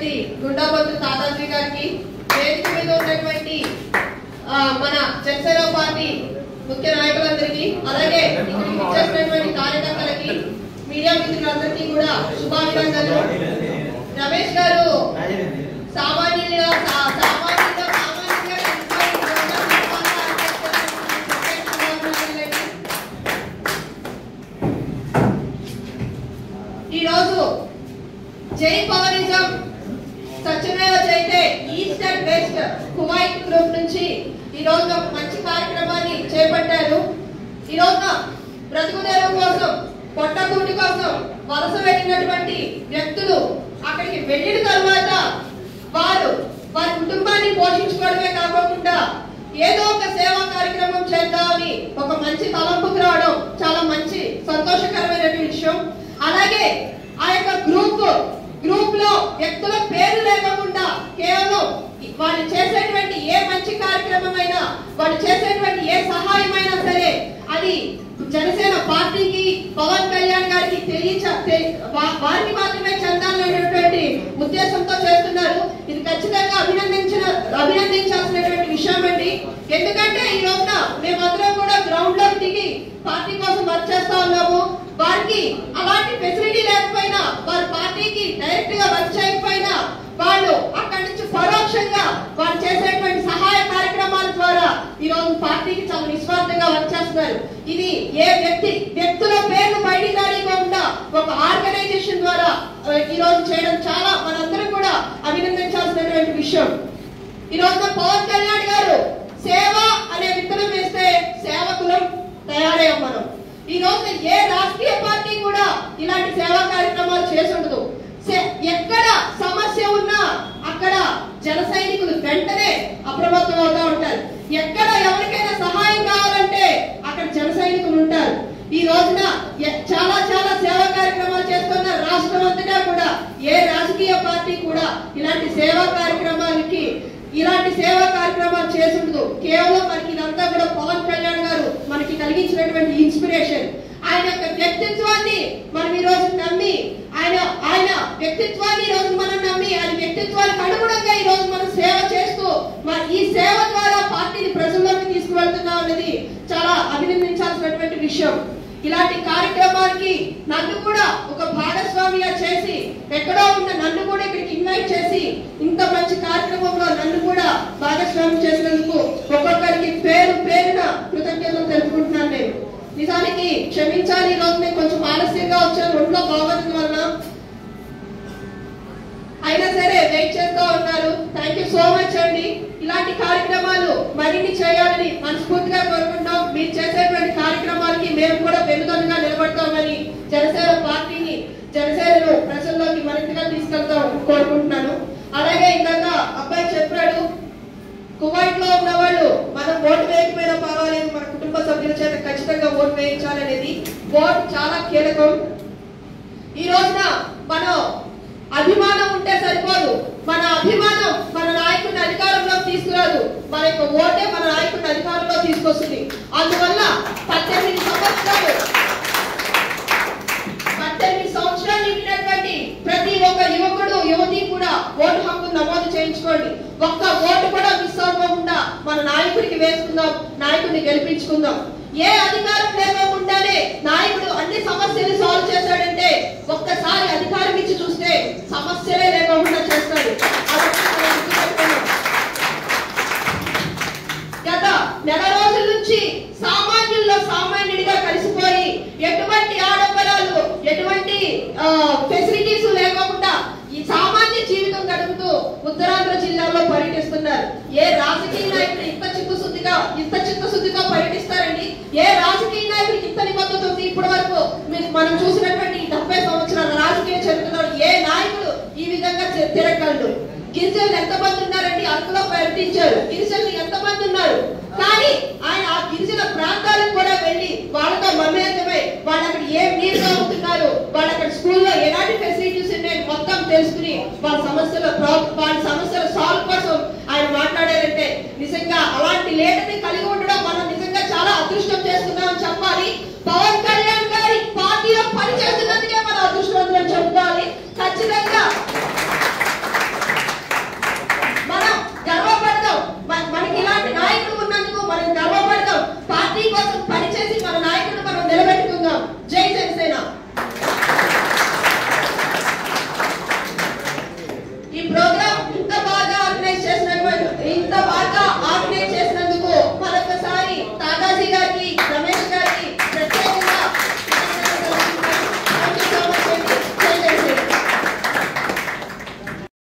శ్రీ గుండాబొత్తు తాతాజీ గారికి వేదిక మీద ఉన్నటువంటి ఆ, మన జనసేన పార్టీ ముఖ్య నాయకులందరికీ అలాగే ఇక్కడికి వచ్చేసినటువంటి కార్యకర్తలకి మీడియా మిత్రులందరికీ కూడా శుభాభినందనలు రమేష్ గారు సామాన్యులుగా సా- సామాన్యులుగా సామాన్యంగా ఎంతో ఈ ప్రోగ్రాం నిర్వహణ శుభాభినందనలండి. ఈరోజు జై పవరిజం సత్యమేవ జైతే east and west Kuwait group నుంచి ఈ రోజు ఒక మంచి కార్యక్రమాన్ని చేపట్టారు ఈ రోజున బ్రతుకుదేరు కోసం పొట్టకూటి కోసం వలస వెళ్ళినటువంటి వ్యక్తులు అక్కడికి వెళ్ళిన తర్వాత వారు వారి కుటుంబాన్ని పోషించుకోవడమే కాకుండా ఏదో ఒక సేవా కార్యక్రమం చేద్దామని ఒక మంచి తలంపుకు రావడం చాలా మంచి సంతోషకరమైన విషయం అలాగే ఆ యొక్క గ్రూప్ గ్రూప్ లో వ్యక్తుల పేరు లేకుండా కేవలం వాళ్ళు చేసేటువంటి ఏ మంచి కార్యక్రమం అయినా వాళ్ళు చేసేటువంటి ఏ సహాయమైనా సరే అది జనసేన పార్టీకి పవన్ కళ్యాణ్ గారికి తెలియచ తె- వా- వారికి మాత్రమే చెందాలనేటువంటి ఉద్దేశంతో చేస్తున్నారు ఇది ఖచ్చితంగా అభినందించిన అభినందించాల్సినటువంటి విషయం అండి ఎందుకంటే ఈ రోజున మేమందరం కూడా గ్రౌండ్ లో దిగి పార్టీ కోసం వర్క్ చేస్తా ఉన్నాము వారికి అలాంటి ఫెసిలిటీ లేకపోయినా వారి పార్టీకి డైరెక్ట్ గా వర్క్ చేయకపోయినా వాళ్ళు అక్కడి నుంచి పరోక్షంగా వారు చేసేటువంటి సహాయ కార్యక్రమాల ద్వారా ఈ రోజు పార్టీకి చాలా నిస్వార్థంగా వర్క్ చేస్తున్నారు ఇది ఏ వ్యక్తి వ్యక్తుల పేర్లు బయటికి రానివ్వకుండా ఒక ఆర్గనైజేషన్ ద్వారా ఆ, ఈ రోజు చేయడం చాలా మనందరం కూడా అభినందించాల్సినటువంటి విషయం ఈ రోజున పవన్ కళ్యాణ్ గారు సేవ అనే విత్తనం వేస్తే సేవకులం తయారయ్యాం మనం ఈ రోజున ఏ రాజకీయ పార్టీ కూడా ఇలాంటి సేవా కార్యక్రమాలు చేసి ఉండదు సే- ఎక్కడ సమస్య ఉన్నా అక్కడ జన సైనికులు వెంటనే అప్రమత్తం అవుతా ఉంటారు ఎక్కడ ఎవరికైనా సహాయం కావాలంటే అక్కడ జన సైనికులు ఉంటారు ఈ రోజున ఎ- చాలా చాలా సేవా కార్యక్రమాలు చేస్తున్న రాష్ట్రం అంతటా కూడా ఏ రాజకీయ పార్టీ కూడా ఇలాంటి సేవా కార్యక్రమాలకి ఇలాంటి సేవా కార్యక్రమాలు చేసుండదు కేవలం మనకి ఇదంతా కూడా పవన్ కళ్యాణ్ గారు మనకి కలిగించినటువంటి ఇన్స్పిరేషన్ ఆయన యొక్క వ్యక్తిత్వాన్ని మనం ఈ రోజు నమ్మి ఆయన ఆయన వ్యక్తిత్వాన్ని ఈ రోజు మనం నమ్మి ఆయన వ్యక్తిత్వానికి అనుగుణంగా ఈ రోజు మనం సేవ చేస్తూ మన ఈ సేవ ద్వారా పార్టీని ప్రజల్లోకి తీసుకువెళ్తున్నాం అనేది చాలా అభినందించాల్సినటువంటి విషయం ఇలాంటి కార్యక్రమానికి నన్ను కూడా ఒక భాగస్వామిగా చేసి ఎక్కడో ఉన్న నన్ను కూడా ఇక్కడికి ఇన్వైట్ చేసి ఇంత మంచి కార్యక్రమంలో నన్ను కూడా భాగస్వామి చేసినందుకు ఒక్కొక్కరికి పేరు పేరున కృతజ్ఞతలు తెలుపుకుంటున్నాను నేను నిజానికి క్షమించాలి ఈ రోజు నేను కొంచెం ఆలస్యంగా వచ్చాను ఒంట్లో బాగోతుంది వలన అయినా సరే వెయిట్ చేస్తూ ఉన్నారు థ్యాంక్ యూ సో మచ్ అండి ఇలాంటి కార్యక్రమాలు మరిన్ని చేయాలని మనస్ఫూర్తిగా కోరుకుంటాం మీరు చేసేటువంటి కార్యక్రమాలకి మేము కూడా వెనుదనుగా నిలబడతామని జనసేన పార్టీని జనసేనను ప్రజల్లోకి మరింతగా తీసుకెళ్తాం కోరుకుంటున్నాను అలాగే ఇందాక అబ్బాయి చెప్పాడు కువైట్ లో ఉన్న వాళ్ళు మనం ఓటు వేయకపోయినా పర్వాలేదు మన కుటుంబ సభ్యుల చేత ఖచ్చితంగా ఓటు వేయించాలనేది ఓటు చాలా కీలకం ఈ రోజున మనం అభిమానం ఉంటే సరిపోదు మన అభిమానం మన నాయకుడిని అధికారంలోకి తీసుకురాదు మన యొక్క ఓటే మన నాయకుడిని అధికారంలో తీసుకొస్తుంది అందువల్ల పద్దెనిమిది సంవత్సరాలు పద్దెనిమిది సంవత్సరాలు నిండినటువంటి ప్రతి ఒక్క యువకుడు యువతి కూడా ఓటు హక్కు నమోదు చేయించుకోండి ఒక్క ఓటు కూడా మిస్ అవ్వకుండా మన నాయకుడికి వేసుకుందాం నాయకుడిని గెలిపించుకుందాం ఏ అధికారం లేకోకుండానే నాయకుడు అన్ని సమస్యలు సాల్వ్ చేశాడంటే ఒక్కసారి అధికారం ఇచ్చి చూస్తే సమస్యలే లేకుండా చేస్తాడు అదొక్కటి మనం గుర్తుపెట్టుకుందాం. గత నెల రోజుల నుంచి సామాన్యుల్లో సామాన్యుడిగా కలిసిపోయి ఎటువంటి ఆడంబరాలు ఎటువంటి ఫెసిలిటీస్ లేకుండా ఈ సామాన్య జీవితం గడుపుతూ ఉత్తరాంధ్ర జిల్లాలో పర్యటిస్తున్నారు ఏ రాజకీయ నాయకుడు ఇంత చిత్తశుద్ధిగా ఇంత చిత్తశుద్ధిగా పర్యటిస్తారండి ఏ రాజకీయ నాయకుడికి ఇంత నిబద్ధత ఉంది ఇప్పటి వరకు మీరు మనం చూసినటువంటి ఈ డెబ్బై సంవత్సరాల రాజకీయ చరిత్రలో ఏ నాయకుడు ఈ విధంగా తి- తిరగలడు గిరిజనులు ఎంతమంది ఉన్నారండి అరకులో పర్యటించారు గిరిజనులు ఎంతమంది ఉన్నారు కానీ ఆయన ఆ గిరిజన ప్రాంతాలకు కూడా వెళ్ళి వాళ్ళతో మమేకమై వాళ్ళు అక్కడ ఏం నీరు తాగుతున్నారు వాళ్ళు అక్కడ స్కూల్లో ఎలాంటి ఫెసిలిటీస్ ఉన్నాయి మొత్తం తెలుసుకుని వాళ్ళ సమస్యల ప్రా- వాళ్ళ సమస్యలు సాల్వ్